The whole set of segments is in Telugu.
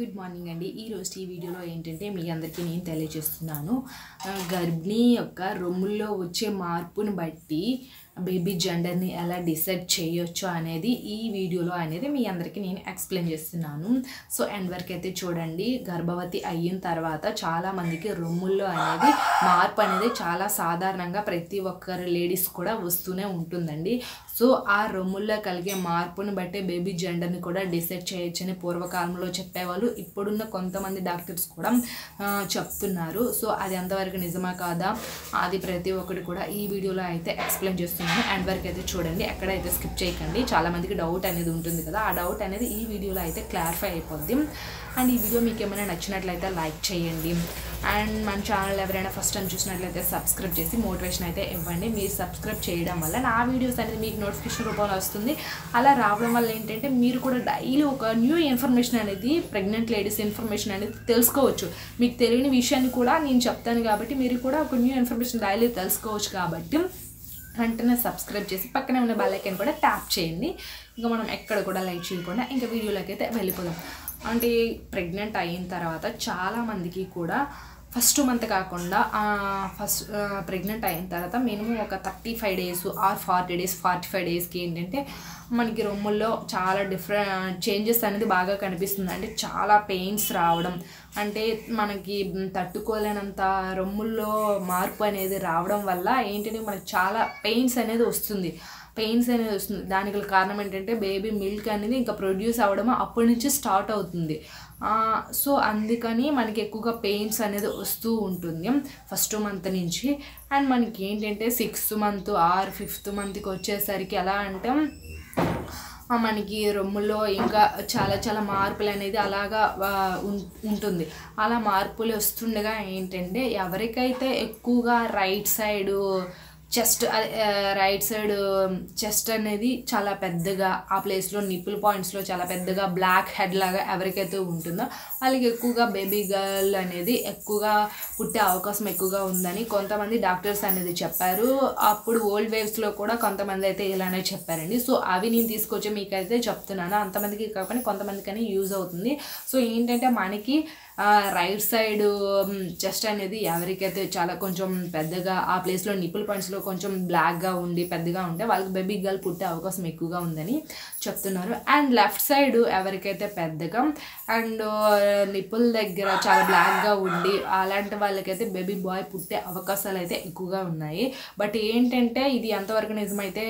గుడ్ మార్నింగ్ అండి ఈ రోజు ఈ వీడియోలో ఏంటంటే మీ అందరికీ నేను తెలియజేస్తున్నాను ఆ, గర్భిణీ యొక్క రొమ్ముల్లో వచ్చే మార్పుని బట్టి బేబీ జెండర్ని ఎలా డిసైడ్ చేయొచ్చు అనేది ఈ వీడియోలో అనేది మీ అందరికీ నేను ఎక్స్ప్లెయిన్ చేస్తున్నాను సో ఎండ్ వరకు అయితే చూడండి గర్భవతి అయిన తర్వాత చాలా మందికి రొమ్ముల్లో అనేది మార్పు అనేది చాలా సాధారణంగా ప్రతి ఒక్కరు లేడీస్ కూడా వస్తూనే ఉంటుందండి సో ఆ రొమ్ముల్లో కలిగే మార్పుని బట్టి బేబీ జెండర్ని కూడా డిసైడ్ చేయొచ్చని పూర్వకాలంలో చెప్పేవాళ్ళు ఇప్పుడున్న కొంతమంది డాక్టర్స్ కూడా ఆ, చెప్తున్నారు సో అది ఎంతవరకు నిజమా కాదా అది ప్రతి ఒక్కటి కూడా ఈ వీడియోలో అయితే ఎక్స్ప్లెయిన్ చేస్తున్నాను అండ్ వరకు అయితే చూడండి ఎక్కడైతే స్కిప్ చేయకండి చాలా మందికి డౌట్ అనేది ఉంటుంది కదా ఆ డౌట్ అనేది ఈ వీడియోలో అయితే క్లారిఫై అయిపోద్ది అండ్ ఈ వీడియో మీకు ఏమైనా నచ్చినట్లయితే లైక్ చేయండి అండ్ మన ఛానల్ ఎవరైనా ఫస్ట్ టైం చూసినట్లయితే సబ్స్క్రైబ్ చేసి మోటివేషన్ అయితే ఇవ్వండి మీరు సబ్స్క్రైబ్ చేయడం వల్ల నా వీడియోస్ అనేది మీకు నోటిఫికేషన్ రూపంలో వస్తుంది అలా రావడం వల్ల ఏంటంటే మీరు కూడా డైలీ ఒక న్యూ ఇన్ఫర్మేషన్ అనేది ప్రెగ్నెంట్ లేడీస్ ఇన్ఫర్మేషన్ అనేది తెలుసుకోవచ్చు మీకు తెలియని విషయాన్ని కూడా నేను చెప్తాను కాబట్టి మీరు కూడా ఒక న్యూ ఇన్ఫర్మేషన్ డైలీ తెలుసుకోవచ్చు కాబట్టి వెంటనే సబ్స్క్రైబ్ చేసి పక్కనే ఉన్న బెల్ ఐకాన్ కూడా ట్యాప్ చేయండి ఇంకా మనం ఎక్కడ కూడా లైక్ చేయకుండా ఇంకా వీడియోలోకి అయితే వెళ్ళిపోదాం అంటే ప్రెగ్నెంట్ అయిన తర్వాత చాలామందికి కూడా ఫస్ట్ మంత్ కాకుండా ఫస్ట్ ప్రెగ్నెంట్ అయిన తర్వాత మినిమం ఒక thirty five days or forty days forty five డేస్కి ఏంటంటే మనకి రొమ్ముల్లో చాలా డిఫరెంట్ చేంజెస్ అనేది బాగా కనిపిస్తుంది అంటే చాలా పెయిన్స్ రావడం అంటే మనకి తట్టుకోలేనంత రొమ్ముల్లో మార్పు అనేది రావడం వల్ల ఏంటంటే మనకి చాలా పెయిన్స్ అనేది వస్తుంది పెయిన్స్ అనేది వస్తుంది దానికి గల కారణం ఏంటంటే బేబీ మిల్క్ అనేది ఇంకా ప్రొడ్యూస్ అవ్వడం అప్పటి నుంచి స్టార్ట్ అవుతుంది ఆ, సో అందుకని మనకి ఎక్కువగా పెయిన్స్ అనేది వస్తూ ఉంటుంది ఫస్ట్ మంత్ నుంచి అండ్ మనకి ఏంటంటే సిక్స్త్ మంత్ ఆర్ ఫిఫ్త్ మంత్కి వచ్చేసరికి ఎలా అంటే ఆ, మనకి రొమ్ములో ఇంకా చాలా చాలా మార్పులు అనేది అలాగా ఆ, ఉం- ఉంటుంది అలా మార్పులు వస్తుండగా ఏంటంటే ఎవరికైతే ఎక్కువగా right side chest right side chest అనేది చాలా పెద్దగా ఆ ప్లేస్లో నిప్పుల్ పాయింట్స్లో చాలా పెద్దగా బ్లాక్ హెడ్ లాగా ఎవరికైతే ఉంటుందో వాళ్ళకి ఎక్కువగా బేబీ గర్ల్ అనేది ఎక్కువగా పుట్టే అవకాశం ఎక్కువగా ఉందని కొంతమంది డాక్టర్స్ అనేది చెప్పారు అప్పుడు ఓల్డ్ వేవ్స్లో కూడా కొంతమంది అయితే ఇలానే చెప్పారండి సో అవి నేను తీసుకొచ్చి మీకైతే చెప్తున్నాను అంతమందికి కాకుండా కొంతమందికని యూజ్ అవుతుంది సో ఏంటంటే మనకి రైట్ సైడ్ చెస్ట్ అనేది ఎవరికైతే చాలా కొంచెం పెద్దగా ఆ ప్లేస్లో నిప్పుల్ పాయింట్స్లో కొంచెం బ్లాక్గా ఉండి పెద్దగా ఉంటే వాళ్ళకి బేబీ గర్ల్ పుట్టే అవకాశం ఎక్కువగా ఉందని చెప్తున్నారు అండ్ లెఫ్ట్ సైడ్ ఎవరికైతే పెద్దగా అండ్ నిప్పుల్ దగ్గర చాలా బ్లాక్గా ఉండి అలాంటి వాళ్ళకైతే బేబీ బాయ్ పుట్టే అవకాశాలు అయితే ఎక్కువగా ఉన్నాయి బట్ ఏంటంటే ఇది ఎంతవరకు నిజమైతే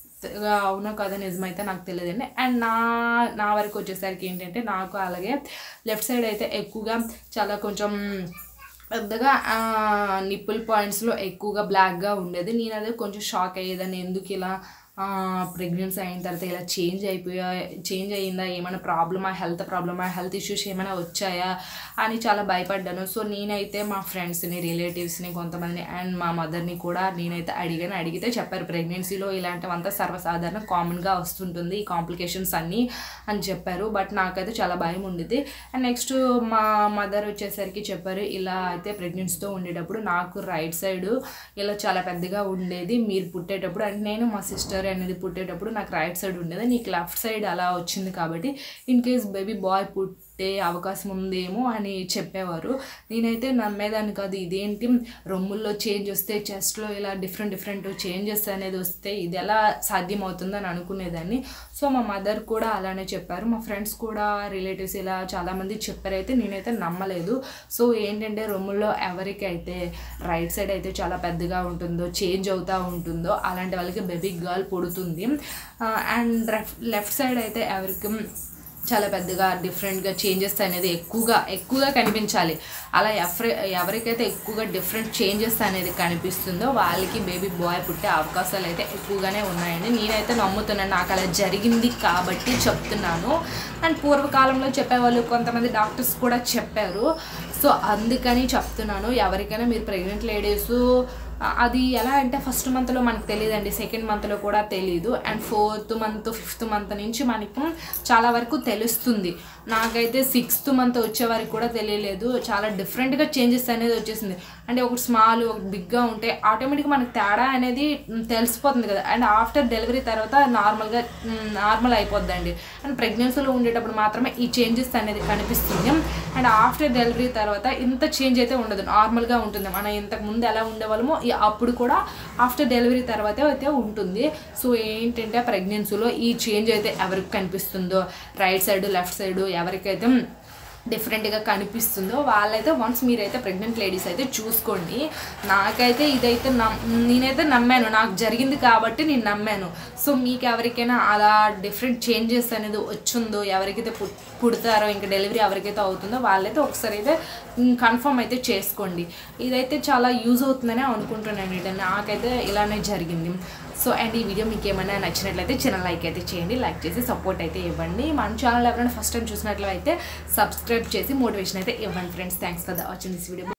అవునో కదా నిజమైతే నాకు తెలియదండి అండ్ నా నా వరకు వచ్చేసరికి ఏంటంటే నాకు అలాగే లెఫ్ట్ సైడ్ అయితే ఎక్కువగా చాలా కొంచెం పెద్దగా నిప్పుల్ పాయింట్స్లో ఎక్కువగా బ్లాక్గా ఉండేది నేను అదే కొంచెం షాక్ అయ్యేదాన్ని ఎందుకు ఇలా ప్రెగ్నెన్సీ అయిన తర్వాత ఇలా చేంజ్ అయిపోయా చేంజ్ అయ్యిందా ఏమైనా ప్రాబ్లమా హెల్త్ ప్రాబ్లమా హెల్త్ ఇష్యూస్ ఏమైనా వచ్చాయా అని చాలా భయపడ్డాను సో నేనైతే మా ఫ్రెండ్స్ని రిలేటివ్స్ని కొంతమంది అండ్ మా మదర్ని కూడా నేనైతే అడిగాను అడిగితే చెప్పారు ప్రెగ్నెన్సీలో ఇలాంటివంతా సర్వసాధారణ కామన్గా వస్తుంటుంది ఈ కాంప్లికేషన్స్ అన్నీ అని చెప్పారు బట్ నాకైతే చాలా భయం ఉండేది అండ్ నెక్స్ట్ మా మదర్ వచ్చేసరికి చెప్పారు ఇలా అయితే ప్రెగ్నెన్సీతో ఉండేటప్పుడు నాకు రైట్ సైడ్ ఇలా చాలా పెద్దగా ఉండేది మీరు పుట్టేటప్పుడు అంటే నేను మా సిస్టర్ అనేది పుట్టేటప్పుడు నాకు రైట్ సైడ్ ఉండేది నీకు లెఫ్ట్ సైడ్ అలా వచ్చింది కాబట్టి ఇన్ కేస్ బేబీ బాయ్ పుట్టే అవకాశం ఉందేమో అని చెప్పేవారు నేనైతే నమ్మేదాన్ని కాదు ఇదేంటి రొమ్ముల్లో చేంజ్ వస్తే చెస్ట్లో ఇలా డిఫరెంట్ డిఫరెంట్ చేంజెస్ అనేది వస్తే ఇది ఎలా సాధ్యమవుతుందని అనుకునేదాన్ని సో మా మదర్ కూడా అలానే చెప్పారు మా ఫ్రెండ్స్ కూడా రిలేటివ్స్ ఇలా చాలామంది చెప్పారైతే నేనైతే నమ్మలేదు సో ఏంటంటే రొమ్ముల్లో ఎవరికైతే రైట్ సైడ్ అయితే చాలా పెద్దగా ఉంటుందో చేంజ్ అవుతూ ఉంటుందో అలాంటి వాళ్ళకి బేబీ గర్ల్ పుడుతుంది అండ్ లెఫ్ట్ సైడ్ అయితే ఎవరికి చాలా పెద్దగా డిఫరెంట్గా చేంజెస్ అనేది ఎక్కువగా ఎక్కువగా కనిపించాలి అలా ఎవరి ఎవరికైతే ఎక్కువగా డిఫరెంట్ చేంజెస్ అనేది కనిపిస్తుందో వాళ్ళకి బేబీ బాయ్ పుట్టే అవకాశాలు అయితే ఎక్కువగానే ఉన్నాయండి నేనైతే నమ్ముతున్నాను నాకు అలా జరిగింది కాబట్టి చెప్తున్నాను అండ్ పూర్వకాలంలో చెప్పేవాళ్ళు కొంతమంది డాక్టర్స్ కూడా చెప్పారు సో అందుకని చెప్తున్నాను ఎవరికైనా మీరు ప్రెగ్నెంట్ లేడీస్ ఆ, అది ఎలా అంటే ఫస్ట్ మంత్లో మనకు తెలియదండి సెకండ్ మంత్లో కూడా తెలియదు and fourth month fifth month నుంచి మనకు చాలా వరకు తెలుస్తుంది నాకైతే సిక్స్త్ మంత్ వచ్చే వరకు కూడా తెలియలేదు చాలా డిఫరెంట్గా చేంజెస్ అనేది వచ్చేసింది అంటే ఒకటి స్మాల్ ఒకటి బిగ్గా ఉంటే ఆటోమేటిక్గా మనకి తేడా అనేది మ్, తెలిసిపోతుంది కదా అండ్ ఆఫ్టర్ డెలివరీ తర్వాత నార్మల్గా నార్మల్ అయిపోద్దండి అండ్ ప్రెగ్నెన్సీలో ఉండేటప్పుడు మాత్రమే ఈ చేంజెస్ అనేది కనిపిస్తుంది అండ్ ఆఫ్టర్ డెలివరీ తర్వాత ఇంత చేంజ్ అయితే ఉండదు నార్మల్గా ఉంటుంది మనం ఇంతకు ముందు ఎలా ఉండేవాళ్ళమో ఈ- అప్పుడు కూడా ఆఫ్టర్ డెలివరీ తర్వాతే అయితే ఉంటుంది సో ఏంటంటే ప్రెగ్నెన్సీలో ఈ చేంజ్ అయితే ఎవరికి కనిపిస్తుందో రైట్ సైడ్ లెఫ్ట్ సైడ్ ఎవరికైతే డిఫరెంట్గా కనిపిస్తుందో వాళ్ళైతే వన్స్ మీరైతే ప్రెగ్నెంట్ లేడీస్ అయితే చూసుకోండి నాకైతే ఇదైతే నమ్ నేనైతే నమ్మాను నాకు జరిగింది కాబట్టి నేను నమ్మాను సో మీకు ఎవరికైనా అలా డిఫరెంట్ చేంజెస్ అనేది వచ్చిందో ఎవరికైతే పుట్ పుడతారో ఇంకా డెలివరీ ఎవరికైతే అవుతుందో వాళ్ళైతే ఒకసారి అయితే కన్ఫర్మ్ అయితే చేసుకోండి ఇదైతే చాలా యూజ్ అవుతుందని అనుకుంటున్నాను ఇది నాకైతే ఇలానే జరిగింది సో అండ్ ఈ వీడియో మీకు ఏమైనా నచ్చినట్లయితే చిన్న లైక్ అయితే చేయండి లైక్ చేసి సపోర్ట్ అయితే ఇవ్వండి మన ఛానల్ ఎవరైనా ఫస్ట్ టైం చూసినట్లయితే సబ్స్క్రైబ్ చేసి మోటివేషన్ అయితే ఇవ్వండి friends thanks for the watching this video